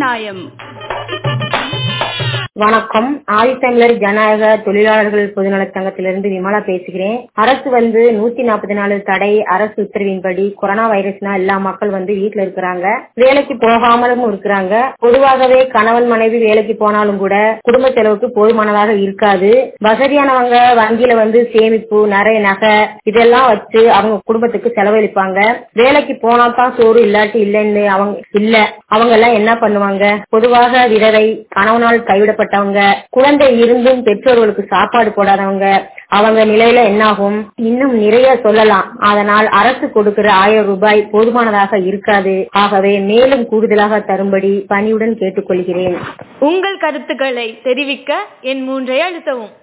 நியாயம் வணக்கம் ஆதித்தமிழர் ஜனநாயக தொழிலாளர்கள் பொதுநலச் சங்கத்திலிருந்து விமலா பேசுகிறேன் அரசு வந்து நூத்தி நாற்பத்தி நாலு தடை அரசு உத்தரவின்படி கொரோனா வைரஸ்னா எல்லா மக்கள் வந்து வீட்டுல இருக்கிறாங்க வேலைக்கு போகாமலும் இருக்கிறாங்க பொதுவாகவே கணவன் மனைவி வேலைக்கு போனாலும் கூட குடும்ப செலவுக்கு போதுமானதாக இருக்காது வசதியானவங்க வங்கியில வந்து சேமிப்பு நிறைய நகை இதெல்லாம் வச்சு அவங்க குடும்பத்துக்கு செலவழிப்பாங்க வேலைக்கு போனா தான் சோறு இல்லாட்டி இல்லைன்னு அவங்க இல்ல அவங்க எல்லாம் என்ன பண்ணுவாங்க பொதுவாக விதவை கணவனால் கைவிடப்பட்டவங்க குழந்தை இருந்தும் பெற்றோர்களுக்கு சாப்பாடு போடாதவங்க அவங்க நிலையில என்னாகும் இன்னும் நிறைய சொல்லலாம் அதனால் அரசு கொடுக்கிற ஆயிரம் ரூபாய் போதுமானதாக இருக்காது ஆகவே மேலும் கூடுதலாக தரும்படி பணியுடன் கேட்டுக்கொள்கிறேன் உங்கள் கருத்துக்களை தெரிவிக்க என் மூன்றை அழுத்தவும்